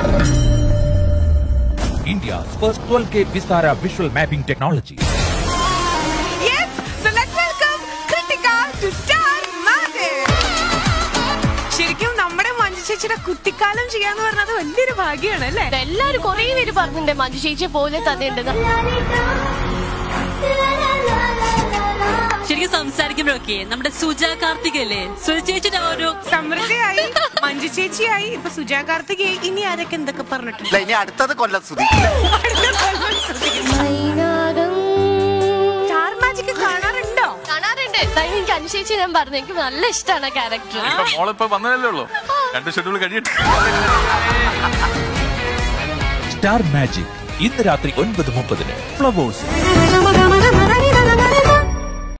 India's first 12K Vistara visual mapping technology. Yes, so let's welcome Kritika to Star Magic. ശരിക്കും നമ്മുടെ മഞ്ജു ചേച്ചിയുടെ കുട്ടിക്കാലം ചെയ്യാന്ന് പറഞ്ഞത് വലിയൊരു ഭാഗ്യമാണ് അല്ലേ എല്ലാരും കൊറേ പേര് പറഞ്ഞിട്ടുണ്ട് മഞ്ജു ചേച്ചിയെ പോലെ തന്നെ ഉണ്ടെന്ന് ശരിക്കും സംസാരിക്കുമ്പോഴൊക്കെ നമ്മുടെ സുജ കാർത്തികല്ലേ സുജ ചേച്ചിയുടെ ആ ഒരു സമൃദ്ധയായി മഞ്ജു ചേച്ചിയായി ഇപ്പൊ സുജാ കാർത്തികയായി ഇനി ആരൊക്കെ എന്തൊക്കെ പറഞ്ഞിട്ടുണ്ട് ഇല്ല ഇനി അടുത്തത് കൊല്ലം സ്തുതി സ്റ്റാർ മാജിക് കാണാറുണ്ടോ കാണാറുണ്ട് എന്തായാലും എനിക്ക് അനുശേഷി ഞാൻ പറഞ്ഞു എനിക്ക് നല്ല ഇഷ്ടമാണ് ക്യാരക്ടർ ഇപ്പൊ മോളിപ്പോ വന്നതല്ലേ ഉള്ളൂ രണ്ട് ഷെഡ്യൂൾ കഴിയട്ടെ സ്റ്റാർ മാജിക് ഇന്ന് രാത്രി ഒൻപത് മുപ്പതിന് ഫ്ലവേഴ്സ്